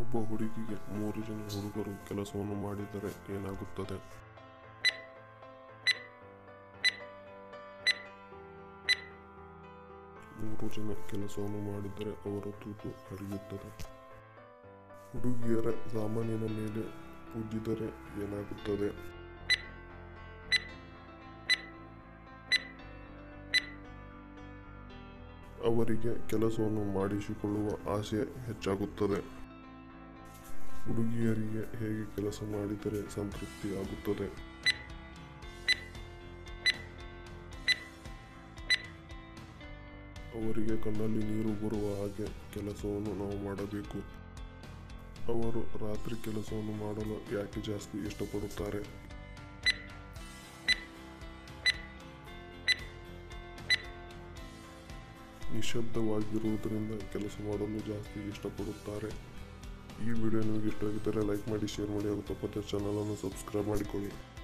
ಒಬ್ಬ ಹುಡುಗಿಗೆ ಮೂರು ಜನ ಹುಡುಗರು ಕೆಲಸವನ್ನು ಮಾಡಿದರೆ ಏನಾಗುತ್ತದೆ ಮೂರು ಜನ ಕೆಲಸವನ್ನು ಮಾಡಿದರೆ ಅವರ ತೂತು ಹರಿಯುತ್ತದೆ ಹುಡುಗಿಯರ ಸಾಮಾನಿನ ಮೇಲೆ ಉಜ್ಜಿದರೆ ಏನಾಗುತ್ತದೆ ಅವರಿಗೆ ಕೆಲಸವನ್ನು ಮಾಡಿಸಿಕೊಳ್ಳುವ ಆಸೆ ಹೆಚ್ಚಾಗುತ್ತದೆ ಹುಡುಗಿಯರಿಗೆ ಹೇಗೆ ಕೆಲಸ ಮಾಡಿದರೆ ಸಂತೃಪ್ತಿ ಆಗುತ್ತದೆ ಅವರಿಗೆ ಕಣ್ಣಲ್ಲಿ ನೀರು ಬರುವ ಹಾಗೆ ಕೆಲಸವನ್ನು ನಾವು ಮಾಡಬೇಕು ಅವರು ರಾತ್ರಿ ಕೆಲಸವನ್ನು ಮಾಡಲು ಯಾಕೆ ಜಾಸ್ತಿ ಇಷ್ಟಪಡುತ್ತಾರೆ ನಿಶಬ್ದವಾಗಿರುವುದರಿಂದ ಕೆಲಸ ಮಾಡಲು ಜಾಸ್ತಿ ಇಷ್ಟಪಡುತ್ತಾರೆ ಈ ವಿಡಿಯೋ ನಿಮಗೆ ಇಷ್ಟವಾಗಿದ್ದರೆ ಲೈಕ್ ಮಾಡಿ ಶೇರ್ ಮಾಡಿ ಹಾಗೂ ತಪ್ಪದೆ ಚಾನಲನ್ನು ಸಬ್ಸ್ಕ್ರೈಬ್ ಮಾಡಿಕೊಳ್ಳಿ